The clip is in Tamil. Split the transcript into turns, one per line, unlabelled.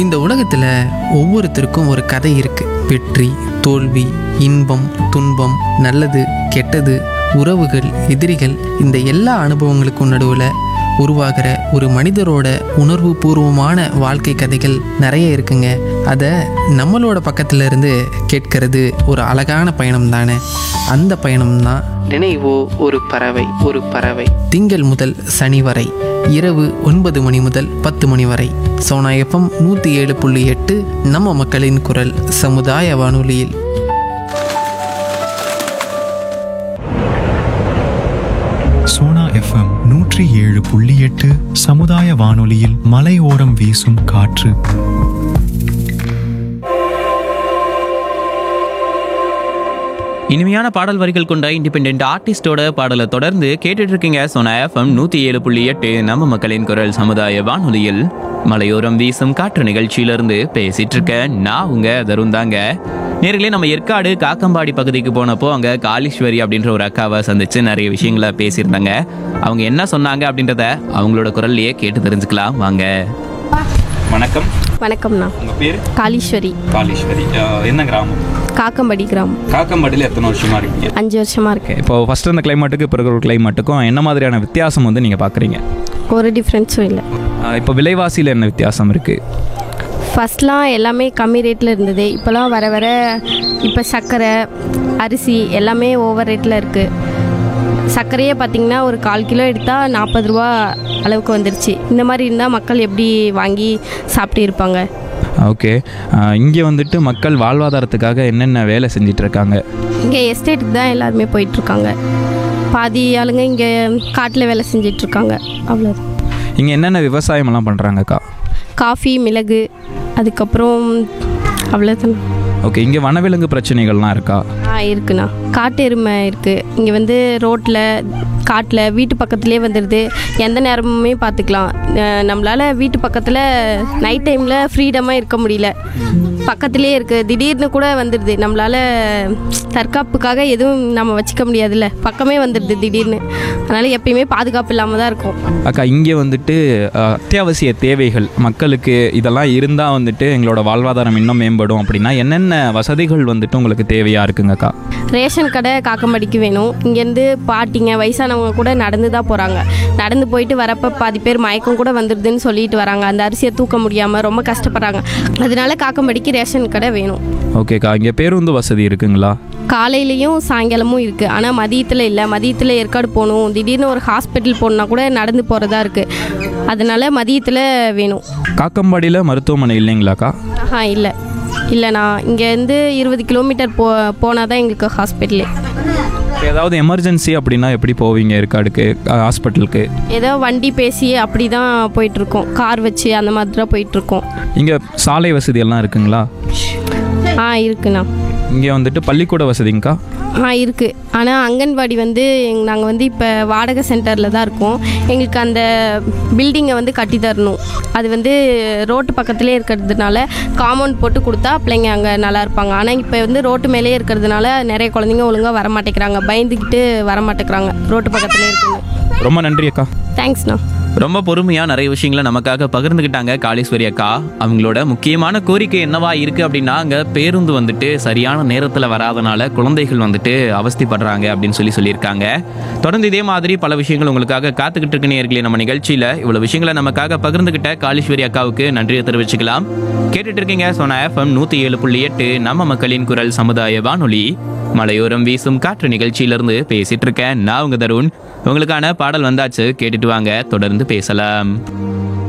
இந்த உலகத்தில் ஒவ்வொருத்தருக்கும் ஒரு கதை இருக்கு வெற்றி தோல்வி இன்பம் துன்பம் நல்லது கெட்டது உறவுகள் எதிரிகள் இந்த எல்லா அனுபவங்களுக்கும் நடுவில் உருவாகிற ஒரு மனிதரோட உணர்வு பூர்வமான வாழ்க்கை கதைகள் நிறைய இருக்குங்க அதை நம்மளோட பக்கத்துல இருந்து கேட்கறது ஒரு அழகான பயணம் தானே அந்த பயணம் தான் நினைவோ ஒரு பறவை ஒரு பறவை திங்கள் முதல் சனி வரை இரவு ஒன்பது மணி முதல் பத்து மணி வரை சோனா எஃப்எம் நூற்றி ஏழு புள்ளி எட்டு நம்ம மக்களின் குரல் சமுதாய வானொலியில்
சோனா எஃப்எம் நூற்றி ஏழு புள்ளி எட்டு சமுதாய வானொலியில் மலையோரம் வீசும் காற்று
இனிமையான பாடல் வரிகள் கொண்ட இண்டிபெண்ட் ஆர்டிஸ்டோட பாடலை தொடர்ந்து கேட்டுட்டு இருக்கீங்க சோனா எஃப்எம் நூத்தி ஏழு புள்ளி எட்டு நம்ம மக்களின் குரல் சமுதாய வானொலியில் மலையோரம் வீசும் காற்று நிகழ்ச்சியிலிருந்து பேசிட்டு இருக்க நான் உங்க தருண் தாங்க நேர்களே நம்ம ஏற்காடு காக்கம்பாடி பகுதிக்கு போனப்போ அங்க காளீஸ்வரி அப்படின்ற ஒரு அக்காவை சந்திச்சு நிறைய விஷயங்களை பேசியிருந்தாங்க அவங்க என்ன சொன்னாங்க அப்படின்றத அவங்களோட குரல்லையே கேட்டு தெரிஞ்சுக்கலாம் வாங்க வணக்கம்
வணக்கம்ண்ணா
உங்க பேர்
காளீஸ்வரி
காளீஸ்வரி என்ன கிராமம்
காக்கம்படி கிராமம்
காக்கம்பாடியில் எத்தனை வருஷமா இருக்கீங்க
அஞ்சு வருஷமா இருக்கு
இப்போ ஃபர்ஸ்ட் அந்த கிளைமேட்டுக்கு இப்போ இருக்கிற கிளைமேட்டுக்கும் என்ன மாதிரியான வித்தியாசம் வந்து நீங்கள் பார்க்குறீங்க
ஒரு டிஃப்ரென்ஸும் இல்லை
இப்போ விலைவாசியில் என்ன வித்தியாசம் இருக்குது
ஃபஸ்ட்லாம் எல்லாமே கம்மி ரேட்டில் இருந்தது இப்போலாம் வர வர இப்போ சர்க்கரை அரிசி எல்லாமே ஓவர் ரேட்டில் இருக்குது சர்க்கரையே பார்த்தீங்கன்னா ஒரு கால் கிலோ எடுத்தால் நாற்பது ரூபா அளவுக்கு வந்துருச்சு இந்த மாதிரி இருந்தால் மக்கள் எப்படி வாங்கி சாப்பிட்டு இருப்பாங்க
ஓகே இங்கே வந்துட்டு மக்கள் வாழ்வாதாரத்துக்காக என்னென்ன வேலை செஞ்சிட்டு இருக்காங்க
இங்கே எஸ்டேட்டுக்கு தான் எல்லாருமே போயிட்டுருக்காங்க பாதி ஆளுங்க இங்கே காட்டில் வேலை செஞ்சிட்ருக்காங்க அவ்வளோ
இங்கே என்னென்ன விவசாயமெல்லாம் பண்ணுறாங்கக்கா
காஃபி மிளகு அதுக்கப்புறம் அவ்வளோதான்
ஓகே இங்கே வனவிலங்கு பிரச்சனைகள்லாம் இருக்கா
ஆ இருக்குண்ணா காட்டு எருமை இருக்குது இங்கே வந்து ரோட்டில் காட்டில் வீட்டு பக்கத்துலேயே வந்துடுது எந்த நேரமுமே பார்த்துக்கலாம் அஹ் நம்மளால வீட்டு பக்கத்தில் நைட் டைமில் ஃப்ரீடமாக இருக்க முடியல பக்கத்துலேயே இருக்குது திடீர்னு கூட வந்துடுது நம்மளால தற்காப்புக்காக எதுவும் நம்ம வச்சுக்க முடியாதுல்ல பக்கமே வந்துடுது திடீர்னு அதனால் எப்பயுமே பாதுகாப்பு இல்லாமல் தான் இருக்கும்
அக்கா இங்கே வந்துட்டு அஹ், அத்தியாவசிய தேவைகள் மக்களுக்கு இதெல்லாம் இருந்தால் வந்துட்டு எங்களோட வாழ்வாதாரம் இன்னும் மேம்படும் அப்படின்னா என்னென்ன வசதிகள் வந்துட்டு உங்களுக்கு தேவையாக இருக்குங்கக்கா
ரேஷன் கடை காக்கம்படிக்கு வேணும் இங்கேருந்து பாட்டிங்க வயசானவங்க கூட நடந்து தான் போகிறாங்க நடந்து போயிட்டு வரப்போ பாதி பேர் மயக்கம் கூட வந்துடுதுன்னு சொல்லிட்டு வராங்க அந்த அரிசியை தூக்க முடியாமல் ரொம்ப கஷ்டப்படுறாங்க அதனால காக்கம்படிக்கு ரேஷன் கடை வேணும்
ஓகேக்கா இங்கே பேருந்து வசதி இருக்குங்களா
காலையிலையும் சாயங்காலமும் இருக்குது ஆனால் மதியத்தில் இல்லை மதியத்தில் ஏற்காடு போகணும் திடீர்னு ஒரு ஹாஸ்பிட்டல் போகணுன்னா கூட நடந்து போகிறதா இருக்குது அதனால மதியத்தில் வேணும்
காக்கம்பாடியில் மருத்துவமனை இல்லைங்களாக்கா
ஆஹா இல்லை இல்லைண்ணா இங்கேருந்து இருபது கிலோமீட்டர் போ போனால் தான் எங்களுக்கு ஹாஸ்பிட்டலு
இப்போ ஏதாவது எமர்ஜென்சி அப்படின்னா எப்படி போவீங்க ஏற்காடுக்கு ஹாஸ்பிட்டலுக்கு
ஏதோ வண்டி பேசி அப்படி தான் போயிட்டுருக்கோம் கார் வச்சு அந்த மாதிரி தான் போயிட்டுருக்கோம்
இங்கே சாலை வசதி எல்லாம் இருக்குங்களா
ஆ இருக்குண்ணா
இங்கே வந்துட்டு பள்ளிக்கூட வசதிங்கக்கா
ஆ இருக்குது ஆனால் அங்கன்வாடி வந்து எங் நாங்கள் வந்து இப்போ வாடகை சென்டரில் தான் இருக்கோம் எங்களுக்கு அந்த பில்டிங்கை வந்து கட்டி தரணும் அது வந்து ரோட்டு பக்கத்துலேயே இருக்கிறதுனால காம்பவுண்ட் போட்டு கொடுத்தா பிள்ளைங்க அங்கே நல்லா இருப்பாங்க ஆனால் இப்போ வந்து ரோட்டு மேலேயே இருக்கிறதுனால நிறைய குழந்தைங்க ஒழுங்காக வர மாட்டேங்கிறாங்க பயந்துக்கிட்டு வர மாட்டேங்கிறாங்க ரோட்டு பக்கத்துலேயே இருக்குன்னு
ரொம்ப நன்றி அக்கா
தேங்க்ஸ்ண்ணா
ரொம்ப பொறுமையா நிறைய விஷயங்களை நமக்காக பகிர்ந்துக்கிட்டாங்க காளீஸ்வரி அக்கா அவங்களோட முக்கியமான கோரிக்கை என்னவா இருக்கு அப்படின்னா அங்க பேருந்து வந்துட்டு சரியான நேரத்துல வராதனால குழந்தைகள் வந்துட்டு அவஸ்தைப்படுறாங்க அப்படின்னு சொல்லி சொல்லியிருக்காங்க தொடர்ந்து இதே மாதிரி பல விஷயங்கள் உங்களுக்காக காத்துக்கிட்டு இருக்கு நேர்களே நம்ம நிகழ்ச்சியில இவ்வளவு விஷயங்களை நமக்காக பகிர்ந்துகிட்ட காளீஸ்வரி அக்காவுக்கு நன்றியை தெரிவிச்சுக்கலாம் கேட்டுட்டு இருக்கீங்க சோனா எஃப்எம் நூத்தி ஏழு புள்ளி எட்டு நம்ம மக்களின் குரல் சமுதாய வானொலி மலையோரம் வீசும் காற்று நிகழ்ச்சியிலிருந்து பேசிட்டு இருக்கேன் நான் உங்க தருண் உங்களுக்கான பாடல் வந்தாச்சு கேட்டுட்டு வாங்க தொடர்ந்து பேசலாம்